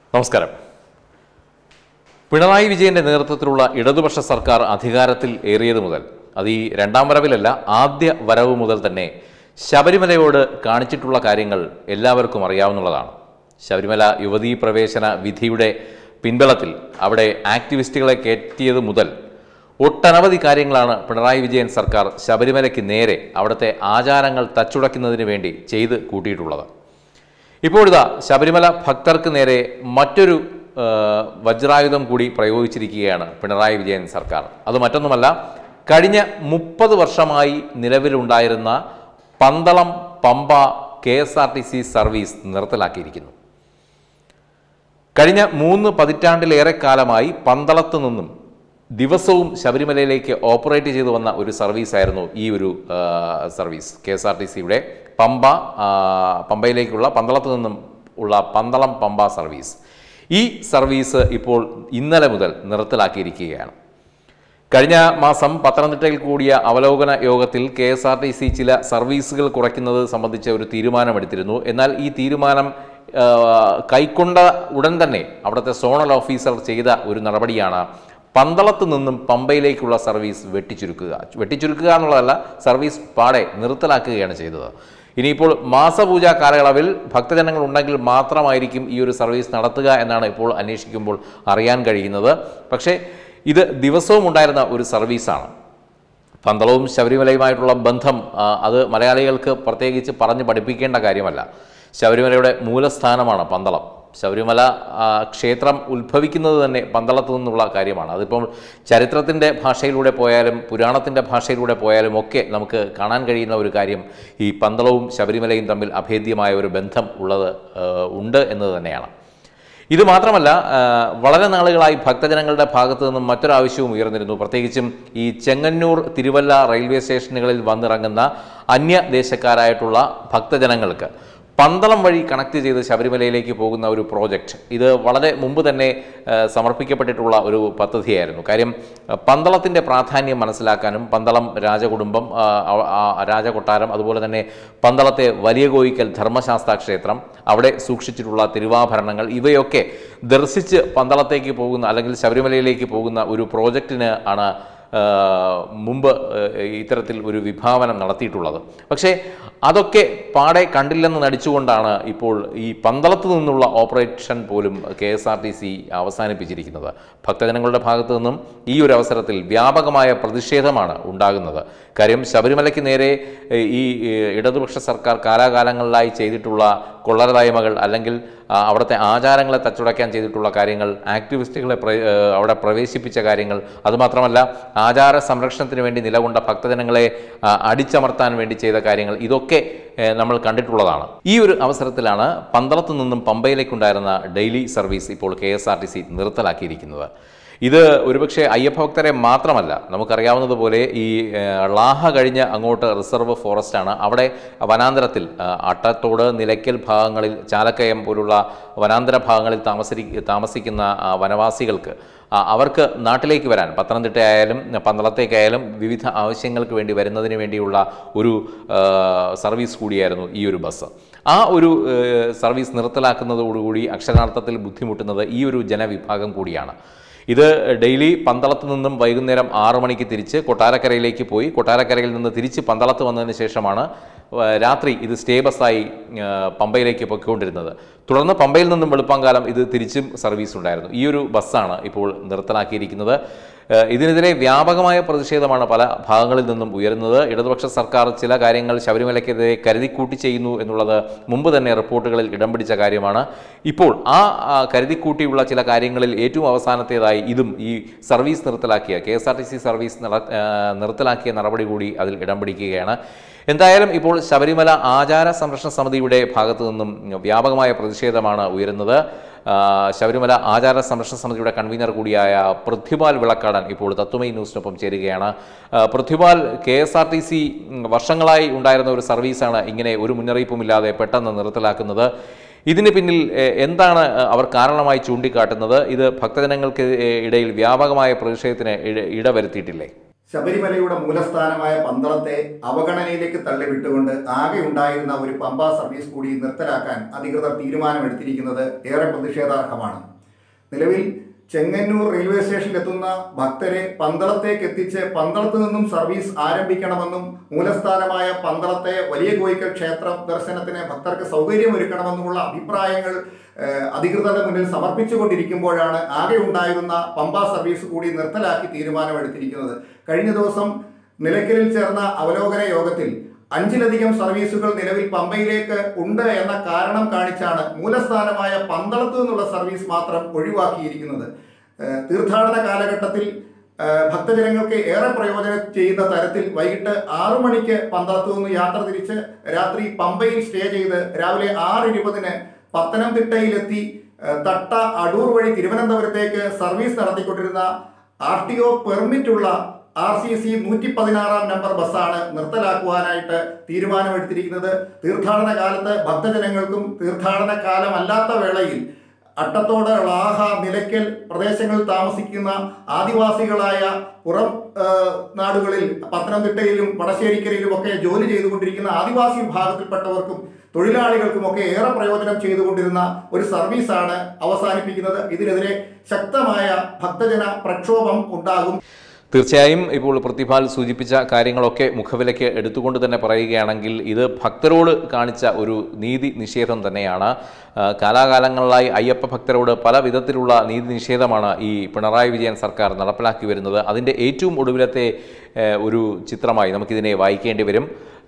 നമസ്കാരം പിണറായി വിജയന്റെ നേതൃത്വത്തിലുള്ള ഇടതുപക്ഷ സർക്കാർ അധികാരത്തിൽ ഏറിയത് മുതൽ അത് ഈ രണ്ടാം വരവിലല്ല ആദ്യ വരവ് മുതൽ തന്നെ ശബരിമലയോട് കാണിച്ചിട്ടുള്ള കാര്യങ്ങൾ എല്ലാവർക്കും അറിയാവുന്നതാണ് ശബരിമല യുവതീ പ്രവേശന വിധിയുടെ പിൻബലത്തിൽ അവിടെ ആക്ടിവിസ്റ്റുകളെ കയറ്റിയത് മുതൽ ഒട്ടനവധി കാര്യങ്ങളാണ് പിണറായി വിജയൻ സർക്കാർ ശബരിമലയ്ക്ക് നേരെ അവിടുത്തെ ആചാരങ്ങൾ തച്ചുടയ്ക്കുന്നതിന് വേണ്ടി ചെയ്ത് കൂട്ടിയിട്ടുള്ളത് ഇപ്പോഴിതാ ശബരിമല ഭക്തർക്ക് നേരെ മറ്റൊരു ആ, വജ്രായുധം കൂടി പ്രയോഗിച്ചിരിക്കുകയാണ് പിണറായി വിജയൻ സർക്കാർ അത് മറ്റൊന്നുമല്ല കഴിഞ്ഞ മുപ്പത് വർഷമായി നിലവിലുണ്ടായിരുന്ന Pandalam Pamba K S R T C service നിർത്തലാക്കിയിരിക്കുന്നു കഴിഞ്ഞ മൂന്ന് പതിറ്റാണ്ടിലേറെ കാലമായി പന്തളത്ത് നിന്നും ദിവസവും ശബരിമലയിലേക്ക് ഓപ്പറേറ്റ് ചെയ്തു വന്ന ഒരു സർവീസായിരുന്നു ഈ ഒരു ആ, service K S R T സിയുടെ പമ്പ ആ, പമ്പയിലേക്കുള്ള പന്തളത്ത് നിന്നും ഉള്ള പന്തളം പമ്പ സർവീസ് ഈ സർവീസ് ഇപ്പോൾ ഇന്നലെ മുതൽ നിർത്തലാക്കിയിരിക്കുകയാണ് കഴിഞ്ഞ മാസം പത്തനംതിട്ടയിൽ കൂടിയ അവലോകന യോഗത്തിൽ K S R T C ചില സർവീസുകൾ കുറയ്ക്കുന്നത് സംബന്ധിച്ച ഒരു തീരുമാനമെടുത്തിരുന്നു എന്നാൽ ഈ തീരുമാനം ആ, കൈക്കൊണ്ട ഉടൻ തന്നെ അവിടുത്തെ സോണൽ ഓഫീസർ ചെയ്ത ഒരു നടപടിയാണ് പന്തളത്ത് നിന്നും പമ്പയിലേക്കുള്ള സർവീസ് വെട്ടിച്ചുരുക്കുക വെട്ടിച്ചുരുക്കുക എന്നുള്ളതല്ല സർവീസ് പാടെ നിർത്തലാക്കുകയാണ് ചെയ്തത് ഇനിയിപ്പോൾ മാസപൂജ കാലയളവിൽ ഭക്തജനങ്ങൾ ഉണ്ടെങ്കിൽ മാത്രമായിരിക്കും ഈ ഒരു സർവീസ് നടത്തുക എന്നാണ് ഇപ്പോൾ അന്വേഷിക്കുമ്പോൾ അറിയാൻ കഴിയുന്നത് പക്ഷേ ഇത് ദിവസവും ഉണ്ടായിരുന്ന ഒരു സർവീസാണ് പന്തളവും ശബരിമലയുമായിട്ടുള്ള ബന്ധം ആ, അത് മലയാളികൾക്ക് പ്രത്യേകിച്ച് പറഞ്ഞ് പഠിപ്പിക്കേണ്ട കാര്യമല്ല ശബരിമലയുടെ മൂലസ്ഥാനമാണ് പന്തളം ശബരിമല ആ, ക്ഷേത്രം ഉത്ഭവിക്കുന്നത് തന്നെ പന്തളത്തു നിന്നുള്ള കാര്യമാണ് അതിപ്പോൾ ചരിത്രത്തിൻ്റെ ഭാഷയിലൂടെ പോയാലും പുരാണത്തിൻ്റെ ഭാഷയിലൂടെ പോയാലും ഒക്കെ നമുക്ക് കാണാൻ കഴിയുന്ന ഒരു കാര്യം ഈ പന്തളവും ശബരിമലയും തമ്മിൽ അഭേദ്യമായ ഒരു ബന്ധം ഉള്ളത് ആ, ഉണ്ട് എന്നത് തന്നെയാണ് ഇത് മാത്രമല്ല ആ, വളരെ നാളുകളായി ഭക്തജനങ്ങളുടെ ഭാഗത്തു നിന്നും മറ്റൊരാവശ്യവും ഉയർന്നിരുന്നു പ്രത്യേകിച്ചും ഈ ചെങ്ങന്നൂർ തിരുവല്ല റെയിൽവേ സ്റ്റേഷനുകളിൽ വന്നിറങ്ങുന്ന അന്യദേശക്കാരായിട്ടുള്ള ഭക്തജനങ്ങൾക്ക് പന്തളം വഴി കണക്ട് ചെയ്ത് ശബരിമലയിലേക്ക് പോകുന്ന ഒരു പ്രോജക്റ്റ് ഇത് വളരെ മുമ്പ് തന്നെ ആ, സമർപ്പിക്കപ്പെട്ടിട്ടുള്ള ഒരു പദ്ധതിയായിരുന്നു കാര്യം ആ, പന്തളത്തിൻ്റെ പ്രാധാന്യം മനസ്സിലാക്കാനും പന്തളം രാജകുടുംബം ആ, ആ, ആ, രാജകൊട്ടാരം അതുപോലെ തന്നെ പന്തളത്തെ വലിയ കോയിക്കൽ ധർമ്മശാസ്ത്ര ക്ഷേത്രം അവിടെ സൂക്ഷിച്ചിട്ടുള്ള തിരുവാഭരണങ്ങൾ ഇവയൊക്കെ ദർശിച്ച് പന്തളത്തേക്ക് പോകുന്ന അല്ലെങ്കിൽ ശബരിമലയിലേക്ക് പോകുന്ന ഒരു പ്രോജക്റ്റിന് ആണ് ആ, മുമ്പ് ആ, ഇത്തരത്തിൽ ഒരു വിഭാവനം നടത്തിയിട്ടുള്ളത് പക്ഷേ അതൊക്കെ പാടെ കണ്ടില്ലെന്ന് നടിച്ചുകൊണ്ടാണ് ഇപ്പോൾ ഈ പന്തളത്ത് നിന്നുള്ള ഓപ്പറേഷൻ പോലും K S R T C അവസാനിപ്പിച്ചിരിക്കുന്നത് ഭക്തജനങ്ങളുടെ ഭാഗത്തു നിന്നും ഈ ഒരു അവസരത്തിൽ വ്യാപകമായ പ്രതിഷേധമാണ് ഉണ്ടാകുന്നത് കാര്യം ശബരിമലയ്ക്ക് നേരെ ഏ, ഈ ഏ, ഇടതുപക്ഷ സർക്കാർ കാലാകാലങ്ങളിലായി ചെയ്തിട്ടുള്ള കൊള്ളരുതായ്മകൾ അല്ലെങ്കിൽ ആ, അവിടുത്തെ ആചാരങ്ങളെ തച്ചുടയ്ക്കാൻ ചെയ്തിട്ടുള്ള കാര്യങ്ങൾ ആക്ടിവിസ്റ്റുകളെ പ്ര- ഏ, അവിടെ പ്രവേശിപ്പിച്ച കാര്യങ്ങൾ അതുമാത്രമല്ല ആചാര സംരക്ഷണത്തിന് വേണ്ടി നിലകൊണ്ട ഭക്തജനങ്ങളെ ആ, അടിച്ചമർത്താൻ വേണ്ടി ചെയ്ത കാര്യങ്ങൾ ഇതൊക്കെ ഏ, നമ്മൾ കണ്ടിട്ടുള്ളതാണ് ഈ ഒരു അവസരത്തിലാണ് പന്തളത്തു നിന്നും പമ്പയിലേക്കുണ്ടായിരുന്ന ഡെയിലി സർവീസ് ഇപ്പോൾ K S R T C നിർത്തലാക്കിയിരിക്കുന്നത് ഇത് ഒരുപക്ഷെ അയ്യപ്പ ഭക്തരെ മാത്രമല്ല നമുക്കറിയാവുന്നതുപോലെ ഈ ഏഹ്, ളാഹ കഴിഞ്ഞ് അങ്ങോട്ട് റിസർവ് ഫോറസ്റ്റാണ് അവിടെ വനാന്തരത്തിൽ ആ, അട്ടത്തോട് നിലയ്ക്കൽ ഭാഗങ്ങളിൽ ചാലക്കയം പോലുള്ള വനാന്തര ഭാഗങ്ങളിൽ താമസി താമസിക്കുന്ന ആ, വനവാസികൾക്ക് ആ, അവർക്ക് നാട്ടിലേക്ക് വരാൻ പത്തനംതിട്ട ആയാലും പന്തളത്തേക്കായാലും വിവിധ ആവശ്യങ്ങൾക്ക് വേണ്ടി വരുന്നതിന് വേണ്ടിയുള്ള ഒരു ആ, സർവീസ് കൂടിയായിരുന്നു ഈ ഒരു ബസ് ആ ഒരു ഏഹ്, സർവീസ് നിർത്തലാക്കുന്നതോടുകൂടി അക്ഷരാർത്ഥത്തിൽ ബുദ്ധിമുട്ടുന്നത് ഈ ഒരു ജനവിഭാഗം കൂടിയാണ് ഇത് ഡെയിലി പന്തളത്ത് നിന്നും വൈകുന്നേരം ആറു മണിക്ക് തിരിച്ച് കൊട്ടാരക്കരയിലേക്ക് പോയി കൊട്ടാരക്കരയിൽ നിന്ന് തിരിച്ച് പന്തളത്ത് വന്നതിന് ശേഷമാണ് ആ, രാത്രി ഇത് സ്റ്റേ ബസ്സായി ആ, പമ്പയിലേക്ക് പൊയ്ക്കൊണ്ടിരുന്നത് തുടർന്ന് പമ്പയിൽ നിന്നും വെളുപ്പാങ്കാലം ഇത് തിരിച്ചും സർവീസ് ഉണ്ടായിരുന്നു ഈ ഒരു ബസ്സാണ് ഇപ്പോൾ നിർത്തലാക്കിയിരിക്കുന്നത് ആ, ഇതിനെതിരെ വ്യാപകമായ പ്രതിഷേധമാണ് പല ഭാഗങ്ങളിൽ നിന്നും ഉയരുന്നത് ഇടതുപക്ഷ സർക്കാർ ചില കാര്യങ്ങൾ ശബരിമലയ്ക്കെതിരെ കരുതിക്കൂട്ടി ചെയ്യുന്നു എന്നുള്ളത് മുമ്പ് തന്നെ റിപ്പോർട്ടുകളിൽ ഇടം പിടിച്ച കാര്യമാണ് ഇപ്പോൾ ആ ആ, കരുതിക്കൂട്ടിയുള്ള ചില കാര്യങ്ങളിൽ ഏറ്റവും അവസാനത്തേതായി ഇതും ഈ സർവീസ് നിർത്തലാക്കിയ K S R T C service നിറ- ആ, നിർത്തലാക്കിയ നടപടി കൂടി അതിൽ ഇടം പിടിക്കുകയാണ് എന്തായാലും ഇപ്പോൾ ശബരിമല ആചാര സംരക്ഷണ സമിതിയുടെ ഭാഗത്തു നിന്നും വ്യാപകമായ പ്രതിഷേധമാണ് ഉയരുന്നത് ആ, ശബരിമല ആചാര സംരക്ഷണ സമിതിയുടെ കൺവീനർ കൂടിയായ പൃഥ്വിപാൽ വിളക്കാടൻ ഇപ്പോൾ തത്വമൈ ന്യൂസിനൊപ്പം ചേരുകയാണ് ആ, Prithvipal K S R T C വർഷങ്ങളായി ഉണ്ടായിരുന്ന ഒരു സർവീസാണ് ഇങ്ങനെ ഒരു മുന്നറിയിപ്പുമില്ലാതെ പെട്ടെന്ന് നിർത്തലാക്കുന്നത് ഇതിന് പിന്നിൽ എ, എന്താണ് അവർ കാരണമായി ചൂണ്ടിക്കാട്ടുന്നത് ഇത് ഭക്തജനങ്ങൾക്ക് ഇടയിൽ വ്യാപകമായ പ്രതിഷേധത്തിന് ഇട- ഇടവരുത്തിയിട്ടില്ലേ ശബരിമലയുടെ മൂലസ്ഥാനമായ പന്തളത്തെ അവഗണനയിലേക്ക് തള്ളിവിട്ടുകൊണ്ട് ആകെ ഉണ്ടായിരുന്ന ഒരു പമ്പ സർവീസ് കൂടി നിർത്തലാക്കാൻ അധികൃതർ തീരുമാനമെടുത്തിരിക്കുന്നത് ഏറെ പ്രതിഷേധാർഹമാണ് നിലവിൽ ചെങ്ങന്നൂർ റെയിൽവേ സ്റ്റേഷനിൽ എത്തുന്ന ഭക്തരെ പന്തളത്തേക്ക് എത്തിച്ച് പന്തളത്ത് നിന്നും സർവീസ് ആരംഭിക്കണമെന്നും മൂലസ്ഥാനമായ പന്തളത്തെ വലിയ കോയിക്കൽ ക്ഷേത്ര ദർശനത്തിന് ഭക്തർക്ക് സൗകര്യമൊരുക്കണമെന്നുമുള്ള അഭിപ്രായങ്ങൾ ഏഹ്, അധികൃതരുടെ മുന്നിൽ സമർപ്പിച്ചുകൊണ്ടിരിക്കുമ്പോഴാണ് ആകെ ഉണ്ടായിരുന്ന പമ്പ സർവീസ് കൂടി നിർത്തലാക്കി തീരുമാനമെടുത്തിരിക്കുന്നത് കഴിഞ്ഞ ദിവസം നിലയ്ക്കലിൽ ചേർന്ന അവലോകന യോഗത്തിൽ അഞ്ചിലധികം സർവീസുകൾ നിലവിൽ പമ്പയിലേക്ക് ഉണ്ട് എന്ന കാരണം കാണിച്ചാണ് മൂലസ്ഥാനമായ പന്തളത്തു നിന്നുള്ള സർവീസ് മാത്രം ഒഴിവാക്കിയിരിക്കുന്നത് ഏഹ് തീർത്ഥാടന കാലഘട്ടത്തിൽ ഏഹ് ഭക്തജനങ്ങൾക്ക് ഏറെ പ്രയോജനം ചെയ്യുന്ന തരത്തിൽ വൈകിട്ട് ആറു മണിക്ക് പന്തളത്തു നിന്ന് യാത്ര തിരിച്ച് രാത്രി പമ്പയിൽ സ്റ്റേ ചെയ്ത് രാവിലെ ആറ് ഇരുപതിന് പത്തനംതിട്ടയിലെത്തി ഏഹ് തട്ട അടൂർ വഴി തിരുവനന്തപുരത്തേക്ക് സർവീസ് നടത്തിക്കൊണ്ടിരുന്ന ആർ ടി ഒ പെർമിറ്റ് ഉള്ള ആർ സി സി നൂറ്റി പതിനാറാം നമ്പർ ബസ്സാണ് നിർത്തലാക്കുവാനായിട്ട് തീരുമാനമെടുത്തിരിക്കുന്നത് തീർത്ഥാടന കാലത്ത് ഭക്തജനങ്ങൾക്കും തീർത്ഥാടന കാലമല്ലാത്ത വേളയിൽ അട്ടത്തോട് ളാഹ നിലയ്ക്കൽ പ്രദേശങ്ങളിൽ താമസിക്കുന്ന ആദിവാസികളായ പുറം ആ, നാടുകളിൽ പത്തനംതിട്ടയിലും വടശ്ശേരിക്കരയിലും ഒക്കെ ജോലി ചെയ്തുകൊണ്ടിരിക്കുന്ന ആദിവാസി വിഭാഗത്തിൽപ്പെട്ടവർക്കും തൊഴിലാളികൾക്കുമൊക്കെ ഏറെ പ്രയോജനം ചെയ്തുകൊണ്ടിരുന്ന ഒരു സർവീസാണ് അവസാനിപ്പിക്കുന്നത് ഇതിനെതിരെ ശക്തമായ ഭക്തജന പ്രക്ഷോഭം ഉണ്ടാകും തീർച്ചയായും ഇപ്പോൾ പ്രതിഭാൽ സൂചിപ്പിച്ച കാര്യങ്ങളൊക്കെ മുഖവിലയ്ക്ക് എടുത്തുകൊണ്ട് തന്നെ പറയുകയാണെങ്കിൽ ഇത് ഭക്തരോട് കാണിച്ച ഒരു നീതി നിഷേധം തന്നെയാണ് ആ, കാലാകാലങ്ങളിലായി അയ്യപ്പ ഭക്തരോട് പല വിധത്തിലുള്ള നീതി നിഷേധമാണ് ഈ പിണറായി വിജയൻ സർക്കാർ നടപ്പിലാക്കി വരുന്നത് അതിൻ്റെ ഏറ്റവും ഒടുവിലത്തെ ഏ, ഒരു ചിത്രമായി നമുക്കിതിനെ വായിക്കേണ്ടി വരും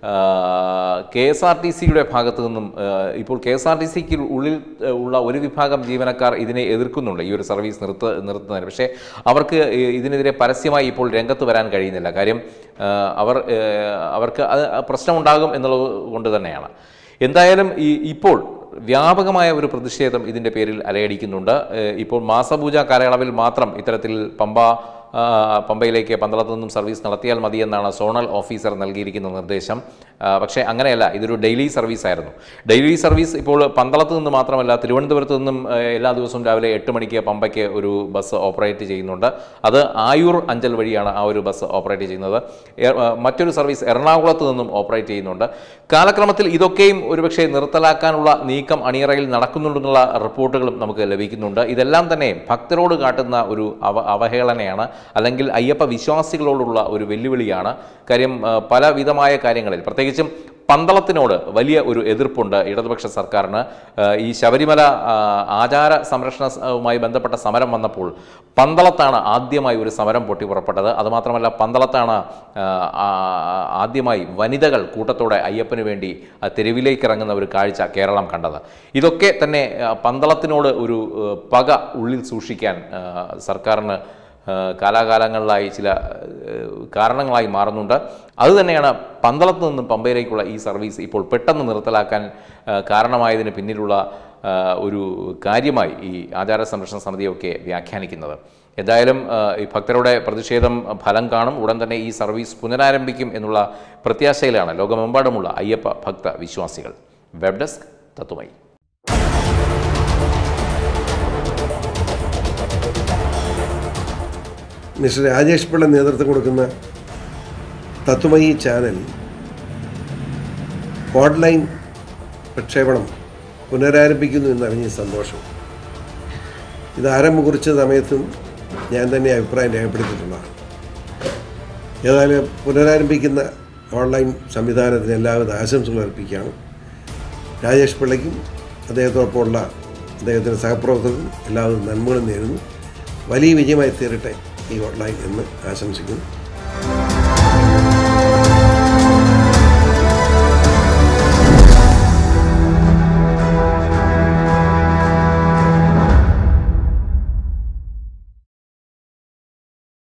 കെ എസ് ആർ ടി സിയുടെ ഭാഗത്തു നിന്നും ആ, ഇപ്പോൾ കെ എസ് ആർ ടി സിക്ക് ഉള്ളിൽ ആ, ഉള്ള ഒരു വിഭാഗം ജീവനക്കാർ ഇതിനെ എതിർക്കുന്നുണ്ട് ഈ ഒരു സർവീസ് നിർത്ത നിർത്തുന്നതിന് പക്ഷേ അവർക്ക് ഈ- ഇതിനെതിരെ പരസ്യമായി ഇപ്പോൾ രംഗത്ത് വരാൻ കഴിയുന്നില്ല കാര്യം ആ, അവർ ആ, അവർക്ക് അത് പ്രശ്നമുണ്ടാകും എന്നുള്ളത് കൊണ്ട് തന്നെയാണ് എന്തായാലും ഈ ഇപ്പോൾ വ്യാപകമായ ഒരു പ്രതിഷേധം ഇതിൻ്റെ പേരിൽ അലയടിക്കുന്നുണ്ട് ഏഹ് ഇപ്പോൾ മാസപൂജ കാലയളവിൽ മാത്രം ഇത്തരത്തിൽ പമ്പ ആ, പമ്പയിലേക്ക് പന്തളത്തു നിന്നും സർവീസ് നടത്തിയാൽ മതിയെന്നാണ് സോണൽ ഓഫീസർ നൽകിയിരിക്കുന്ന നിർദ്ദേശം ആ, പക്ഷേ അങ്ങനെയല്ല ഇതൊരു ഡെയിലി സർവീസ് ആയിരുന്നു ഡെയിലി സർവീസ് ഇപ്പോൾ പന്തളത്ത് നിന്ന് മാത്രമല്ല തിരുവനന്തപുരത്ത് നിന്നും ഏഹ്, എല്ലാ ദിവസവും രാവിലെ എട്ട് മണിക്ക് പമ്പയ്ക്ക് ഒരു ബസ് ഓപ്പറേറ്റ് ചെയ്യുന്നുണ്ട് അത് ആയൂർ അഞ്ചൽ വഴിയാണ് ആ ഒരു ബസ് ഓപ്പറേറ്റ് ചെയ്യുന്നത് എ- ആ, മറ്റൊരു സർവീസ് എറണാകുളത്ത് നിന്നും ഓപ്പറേറ്റ് ചെയ്യുന്നുണ്ട് കാലക്രമത്തിൽ ഇതൊക്കെയും ഒരുപക്ഷെ നിർത്തലാക്കാനുള്ള നീക്കം അണിയറയിൽ നടക്കുന്നുണ്ടെന്നുള്ള റിപ്പോർട്ടുകളും നമുക്ക് ലഭിക്കുന്നുണ്ട് ഇതെല്ലാം തന്നെ ഭക്തരോട് കാട്ടുന്ന ഒരു അവ അവഹേളനയാണ് അല്ലെങ്കിൽ അയ്യപ്പ വിശ്വാസികളോടുള്ള ഒരു വെല്ലുവിളിയാണ് കാര്യം ആ, പലവിധമായ കാര്യങ്ങളിൽ പ്രത്യേകിച്ചും പന്തളത്തിനോട് വലിയ ഒരു എതിർപ്പുണ്ട് ഇടതുപക്ഷ സർക്കാരിന് ആ, ഈ ശബരിമല ആ, ആചാര സംരക്ഷണവുമായി ബന്ധപ്പെട്ട സമരം വന്നപ്പോൾ പന്തളത്താണ് ആദ്യമായി ഒരു സമരം പൊട്ടി പുറപ്പെട്ടത് അതുമാത്രമല്ല പന്തളത്താണ് ആ, ആ, ആദ്യമായി വനിതകൾ കൂട്ടത്തോടെ അയ്യപ്പന് വേണ്ടി ആ, തെരുവിലേക്ക് ഇറങ്ങുന്ന ഒരു കാഴ്ച കേരളം കണ്ടത് ഇതൊക്കെ തന്നെ ആ, പന്തളത്തിനോട് ഒരു ആ, പക ഉള്ളിൽ സൂക്ഷിക്കാൻ ആ, സർക്കാരിന് ആ, കാലാകാലങ്ങളിലായി ചില ആ, കാരണങ്ങളായി മാറുന്നുണ്ട് അതുതന്നെയാണ് പന്തളത്ത് നിന്നും പമ്പയിലേക്കുള്ള ഈ സർവീസ് ഇപ്പോൾ പെട്ടെന്ന് നിർത്തലാക്കാൻ ആ, കാരണമായതിന് പിന്നിലുള്ള ആ, ഒരു കാര്യമായി ഈ ആചാര സംരക്ഷണ സമിതിയൊക്കെ വ്യാഖ്യാനിക്കുന്നത് എന്തായാലും ആ, ഈ ഭക്തരുടെ പ്രതിഷേധം ഫലം കാണും ഉടൻ തന്നെ ഈ സർവീസ് പുനരാരംഭിക്കും എന്നുള്ള പ്രത്യാശയിലാണ് ലോകമെമ്പാടുമുള്ള അയ്യപ്പ ഭക്ത വിശ്വാസികൾ web desk Tatwamayi mister Rajesh Pillai നേതൃത്വം കൊടുക്കുന്ന തത്വമയി ചാനൽ ഓൺലൈൻ പ്രക്ഷേപണം പുനരാരംഭിക്കുന്നു എന്നറിഞ്ഞ സന്തോഷം ഇത് ആരംഭം കുറിച്ച സമയത്തും ഞാൻ തന്നെ അഭിപ്രായം രേഖപ്പെടുത്തിയിട്ടുള്ളതാണ് ഏതായാലും പുനരാരംഭിക്കുന്ന ഓൺലൈൻ സംവിധാനത്തിന് എല്ലാവിധ ആശംസകൾ അർപ്പിക്കുകയാണ് രാജേഷ് പിള്ളയ്ക്കും അദ്ദേഹത്തോടൊപ്പമുള്ള അദ്ദേഹത്തിൻ്റെ സഹപ്രവർത്തകർക്കും എല്ലാവരും നന്മകളും നേരുന്നു വലിയ വിജയമായി തീരട്ടെ ഈ ഓൺലൈൻ എന്ന് ആശംസിക്കുന്നു